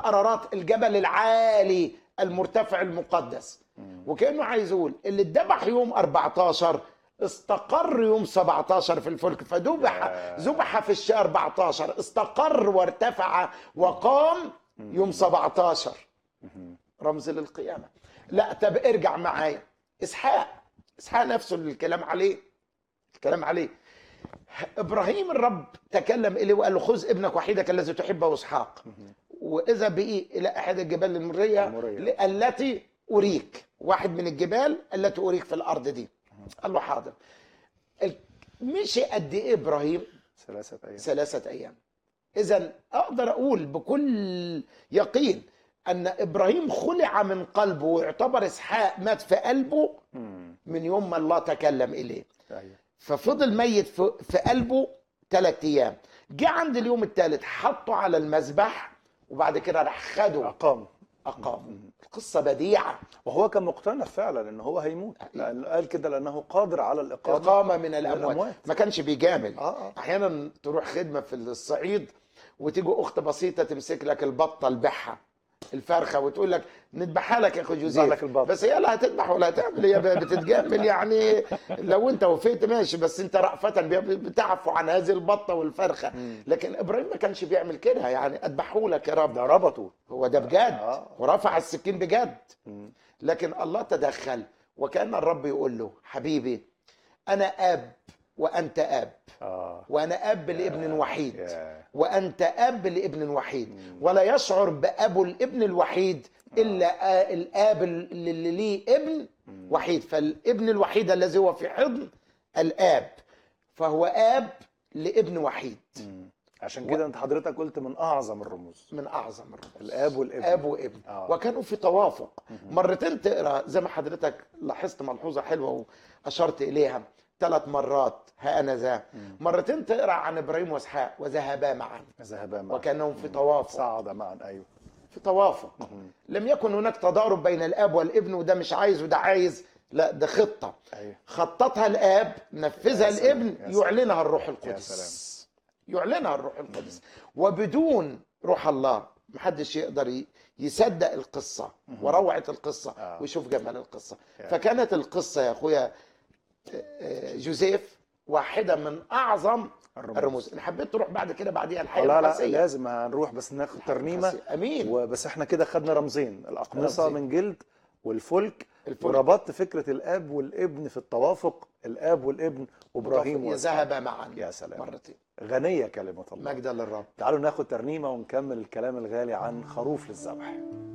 ارارات الجبل العالي المرتفع المقدس وكانه عايز يقول اللي اتذبح يوم 14 استقر يوم 17 في الفلك فذبح يا. ذبح في الشهر 14 استقر وارتفع وقام يوم 17 رمز للقيامه لا طب ارجع معايا اسحاق اسحاق نفسه اللي الكلام عليه الكلام عليه ابراهيم الرب تكلم اليه وقال له خذ ابنك وحيدك الذي تحبه اسحاق واذا به الى احد الجبال المريه المرية. التي اريك واحد من الجبال التي اريك في الارض دي قال له حاضر ال- مشي قد ايه ابراهيم ثلاثة أيام ثلاثة أيام إذا أقدر أقول بكل يقين أن إبراهيم خلع من قلبه ويعتبر إسحاق مات في قلبه مم. من يوم ما الله تكلم إليه أيوة. ففضل ميت في في قلبه ثلاث أيام جه عند اليوم الثالث حطه على المذبح وبعد كده راح خده أقام أقامه القصة بديعة وهو كان مقتنع فعلا ان هو هيموت لأن قال كده لانه قادر على الاقامه إقامة من الأموات الأموات. ما كانش بيجامل اه اه احيانا تروح خدمه في الصعيد وتيجي اخت بسيطه تمسك لك البطه البحه الفرخه وتقول لك نذبحها لك يا اخو جوزيف لك البط. بس هي لا هتذبح ولا هتعمل هي بتتجامل يعني لو انت وفيت ماشي بس انت رأفة بتعفو عن هذه البطه والفرخه لكن ابراهيم ما كانش بيعمل كده يعني اذبحه لك يا رب ده ربطه هو ده بجد آه. ورفع السكين بجد مم. لكن الله تدخل وكان الرب يقول له حبيبي انا اب وانت اب اه وانا اب لابن وحيد يا. وانت اب لابن وحيد ولا يشعر بابو الابن الوحيد الا آ- الاب اللي ليه ابن وحيد فالابن الوحيد الذي هو في حضن الاب فهو اب لابن وحيد مم. عشان كده انت حضرتك قلت من اعظم الرموز من اعظم الرموز الاب والابن اب وابن آه. وكانوا في توافق مرتين تقرا زي ما حضرتك لاحظت ملحوظه حلوه واشرت اليها ثلاث مرات ها انا ذا مرتين تقرا عن ابراهيم واسحاق وذهبا معا ذهبا معا وكانهم في توافق صعد معا ايوه في توافق لم يكن هناك تضارب بين الاب والابن وده مش عايز وده عايز لا ده خطه ايوه خططها الاب نفذها يا سلام، الابن يا سلام. يعلنها الروح يا القدس يعلنها الروح القدس وبدون روح الله محدش يقدر ي- يصدق القصه وروعه القصه آه. ويشوف جمال القصه يا. فكانت القصه يا اخويا آه، جوزيف واحده من اعظم الرموز. الرموز ان حبيت تروح بعد كده بعديها الحياه لا لا الحسية. لازم هنروح بس ناخد ترنيمه امين وبس احنا كده خدنا رمزين الاقمصه رمزين. من جلد والفلك الفلك. وربطت فكره الاب والابن في التوافق الاب والابن وابراهيم وإسحاق. ذهب معا يا سلام. مرتين غنيه كلمه الله مجدا للرب تعالوا ناخد ترنيمه ونكمل الكلام الغالي عن خروف للذبح